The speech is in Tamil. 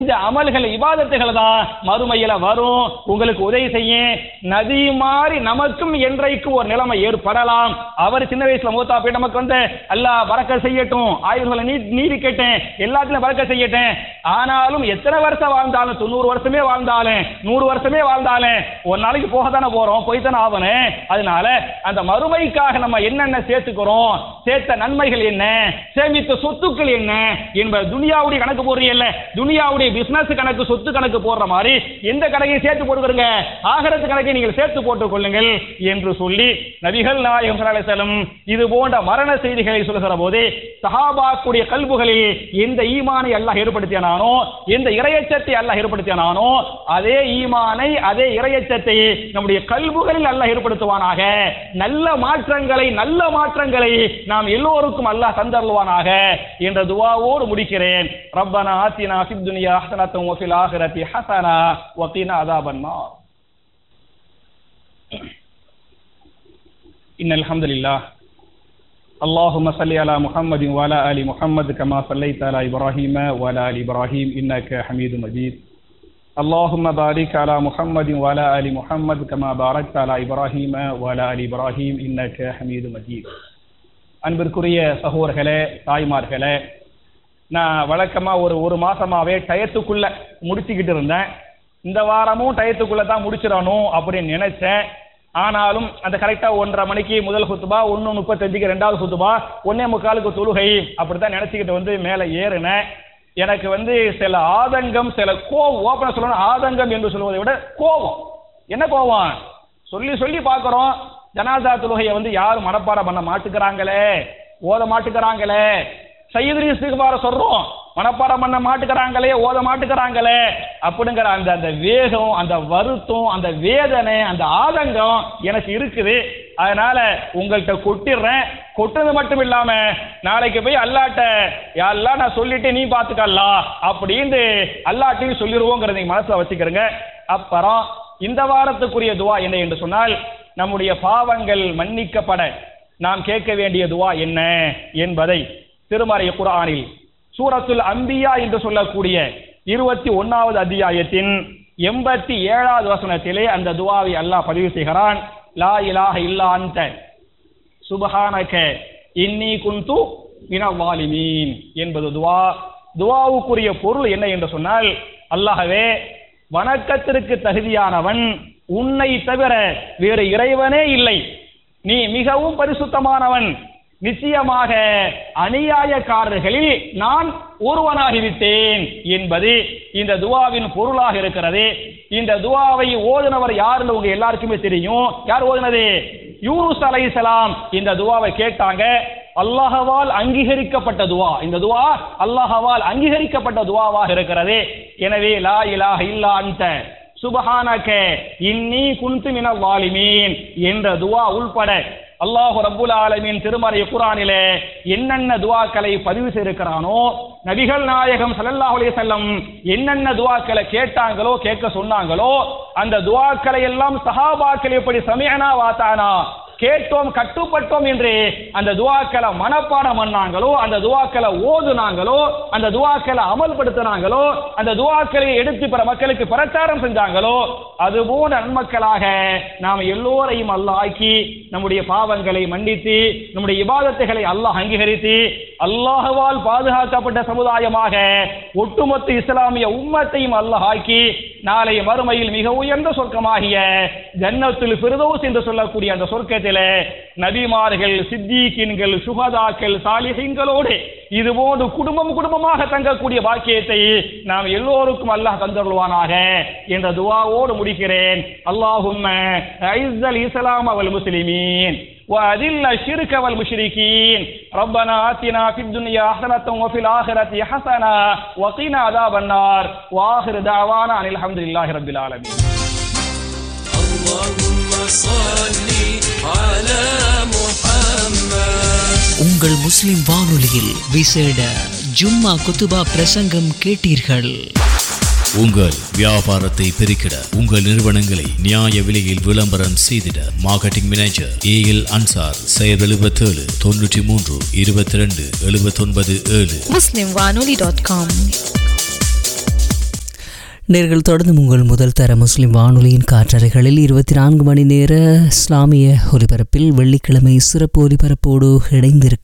இந்த அமல்கள் இபாதத்துகள் தான் மறுமையில வரும் உங்களுக்கு உதவி செய்ய நதி மாதிரி நமக்கும் என்றைக்கும் ஒரு நிலைமை ஏற்படலாம் அவர் சின்ன வயசுல மூத்தா போய் நமக்கு வந்து அல்லாஹ் பறக்க செய்யட்டும் ஆயுர்களை நீ நீதி கேட்டேன் எல்லாத்துலயும் பறக்க செய்யட்டேன் ஆனாலும் எத்தனை வருஷம் வாழ்ந்தாலும் தொண்ணூறு வருஷமே வாழ்ந்தாலும் நூறு வருஷமே வாழ்ந்தாலும் ஒரு நாளைக்கு போக தானே போறோம் போய் தானே ஆகணும் அதனால அந்த மறுமைக்காக நம்ம என்னென்ன சேர்த்துக்கிறோம் சேர்த்த நன்மைகள் என்ன சேமித்த சொத்துக்கள் என்ன என்பது துனியாவுடைய கணக்கு போடுறீல்ல துனியாவுடைய பிசினஸ் கணக்கு சொத்து கணக்கு போடுற மாதிரி எந்த கணக்கையும் சேர்த்து போட்டுக்கிறங்க ஆகரத்து கணக்கை நீங்கள் சேர்த்து போட்டுக் கொள்ளுங்கள் என்று சொல்லி நபிகள் நாயகம் ஸல்லல்லாஹு அலைஹி வஸல்லம் இது போன்ற மரண செய்திகளை சொல்லுகிற போது சஹாபாக்குடைய கல்புகளில் எந்த ஈமானை அல்லாஹ் ஏற்படுத்தினானோ எந்த இரையச்சத்தை அல்லாஹ் ஏற்படுத்தினானோ அதே ஈமானை அதே இரையச்சத்தை நம்முடைய கல்புகளில் அல்லாஹ் ஏற்படுத்துவானாக நல்ல மாற்றங்களை நல்ல மாற்றங்களை நாம் எல்லோருக்கும் அல்லாஹ் தந்தருவானாக என்ற துவாவோடு முடிக்கிறேன் ரப்பனா ஆத்தினா ஃபித் துனியா ஹஸனத்தம் வ ஃபில் ஆখিরাতি ஹஸனா வ கினா அஸாபன் நார் إن الحمد لله اللهم صل على محمد وعلى آل محمد كما صليت على إبراهيم وعلى آل إبراهيم إنك حميد مجيد اللهم بارك على محمد وعلى آل محمد كما باركت على إبراهيم وعلى آل إبراهيم إنك حميد مجيد அன்பிற்குரிய சகோதரர்களே தாய்மார்களே நான் வழக்கமா ஒரு ஒரு மாசமாவே டயத்துக்குள்ள முடிச்சுக்கிட்டு இருந்தேன் இந்த வாரமும் டயத்துக்குள்ள தான் முடிச்சிடணும் அப்படின்னு நினைச்சேன் ஆனாலும் அந்த கரெக்டா ஒன்றரை மணிக்கு முதல் குத்துபா ஒன்று முப்பத்தஞ்சுக்கு ரெண்டாவது குத்துபா ஒன்னே முக்காலுக்கு தொழுகை அப்படித்தான் நினைச்சுக்கிட்டு வந்து மேலே ஏறினேன் எனக்கு வந்து சில ஆதங்கம் சில கோவம் ஓப்பனா சொல்லணும் ஆதங்கம் என்று சொல்வதை விட கோபம் என்ன கோவம் சொல்லி சொல்லி பார்க்குறோம் ஜனாதா தொழுகையை வந்து யாரும் மனப்பாடம் பண்ண மாட்டுக்கிறாங்களே ஓத மாட்டுக்கிறாங்களே சையதுரி இஸ்திகுபார சொல்றோம் மனப்பாடம் பண்ண மாட்டுக்கிறாங்களே ஓத மாட்டுக்கிறாங்களே அப்படிங்கிற அந்த அந்த வேகம் அந்த வருத்தம் அந்த வேதனை அந்த ஆதங்கம் எனக்கு இருக்குது அதனால உங்கள்கிட்ட கொட்டிடுறேன் கொட்டுறது மட்டும் இல்லாம நாளைக்கு போய் அல்லாட்ட யாரெல்லாம் நான் சொல்லிட்டு நீ பாத்துக்கலாம் அப்படின்னு அல்லாட்டையும் சொல்லிடுவோங்கிறத நீங்க மனசுல வச்சுக்கிறங்க அப்புறம் இந்த வாரத்துக்குரிய துவா என்ன என்று சொன்னால் நம்முடைய பாவங்கள் மன்னிக்கப்பட நாம் கேட்க வேண்டிய துவா என்ன என்பதை திருமறை குர்ஆனில் சூரத்துல் அம்பியா என்று சொல்லக்கூடிய இருபத்தி ஒன்னாவது அத்தியாயத்தின் எண்பத்தி ஏழாவது வசனத்திலே அந்த துவாவை அல்லாஹ் பதிவு செய்கிறான் லா இலாஹ இல்லா அன்த சுபஹானக இன்னி குந்து மினவாலிமீன் என்பது துவா துவாவுக்குரிய பொருள் என்ன என்று சொன்னால் அல்லாஹ்வே வணக்கத்திற்கு தகுதியானவன் உன்னை தவிர வேறு இறைவனே இல்லை நீ மிகவும் பரிசுத்தமானவன் நிச்சயமாக அநியாயக்காரர்களில் நான் ஒருவனாகிவிட்டேன் என்பது இந்த துவாவின் பொருளாக இருக்கிறது இந்த துவாவை ஓதுனவர் யாருன்னு உங்க எல்லாருக்குமே தெரியும் யார் ஓதுனது யூனுஸ் அலைஹிஸ்ஸலாம் இந்த துவாவை கேட்டாங்க அல்லாஹவால் அங்கீகரிக்கப்பட்ட துவா இந்த துவா அல்லாஹவால் அங்கீகரிக்கப்பட்ட துவாவாக இருக்கிறது எனவே லா இலாஹ இல்லா அன்த சுபஹானக இன்னி குன்து மினல் வாலிமீன் என்ற துவா உள்பட அல்லாஹ் ரப்புல் ஆலமீன் திருமறை குரானிலே என்னென்ன துவாக்களை பதிவு செய்திருக்கிறானோ நபிகள் நாயகம் ஸல்லல்லாஹு அலைஹி வஸல்லம் என்னென்ன துவாக்களை கேட்டாங்களோ கேட்க சொன்னாங்களோ அந்த துவாக்களை எல்லாம் சஹாபாக்கள் எப்படி சமியனா வாத்தானா கேட்டோம் கட்டுப்பட்டோம் என்று அந்த துவாக்களை மனப்பாடம் பண்ணாங்களோ அந்த துவாக்களை ஓதுனாங்களோ அந்த துவாக்களை அமல்படுத்தினாங்களோ அந்த துவாக்களை எடுத்து பிற மக்களுக்கு பிரச்சாரம் செஞ்சாங்களோ அது போன்ற நன்மக்களாக நாம் எல்லோரையும் அல்லாஹ் ஆக்கி நம்முடைய பாவங்களை மன்னித்து நம்முடைய இபாதத்துகளை அல்லாஹ் அங்கீகரித்து அல்லாஹ்வால் பாதுகாக்கப்பட்ட சமுதாயமாக ஒட்டுமொத்த இஸ்லாமிய உம்மத்தையும் அல்லாஹ் ஆக்கி நாளை மறுமையில் மிக உயர்ந்த சொர்க்கமாகிய ஜன்னத்துல் ஃபிர்தௌஸ் என்று சொல்லக்கூடிய அந்த சொர்க்கத்திலே நபிமார்கள் சித்தீக்கின்கள் சுகதாக்கள் சாலிஹீன்களோடு இதுபோன்று குடும்பம் குடும்பமாக தங்கக்கூடிய பாக்கியத்தை நாம் எல்லோருக்கும் அல்லாஹ் தந்தருள்வானாக என்ற துவாவோடு முடிக்கிறேன் அல்லாஹும்ம ஐஸல் இஸ்லாம் அவல் முஸ்லிமீன் وأذل الشرك والمشركين ربنا آتنا في الدنيا حسنة وفي الآخرة حسنة وقنا عذاب النار وآخر دعوانا أن الحمد لله رب العالمين اللهم صل على محمد உங்கள் முஸ்லிம் வானொலியில் விசேட ஜும்மா குத்துபா பிரசங்கம் கேட்டீர்கள் உங்கள் வியாபாரத்தை பெருக்கிட உங்கள் நிறுவனங்களை நியாய விலையில் விளம்பரம் செய்திட marketing manager A L Ansar செயல் எழுபத்தேழு தொண்ணூற்றி மூன்று இருபத்தி ரெண்டு எழுபத்தொன்பது ஏழு muslimwanoli.com நேர்கள் தொடர்ந்து உங்கள் முதல் தர முஸ்லிம் வானொலியின் காற்றறைகளில் இருபத்தி நான்கு மணி நேர இஸ்லாமிய ஒலிபரப்பில் வெள்ளிக்கிழமை சிறப்பு ஒலிபரப்போடு இணைந்திருக்க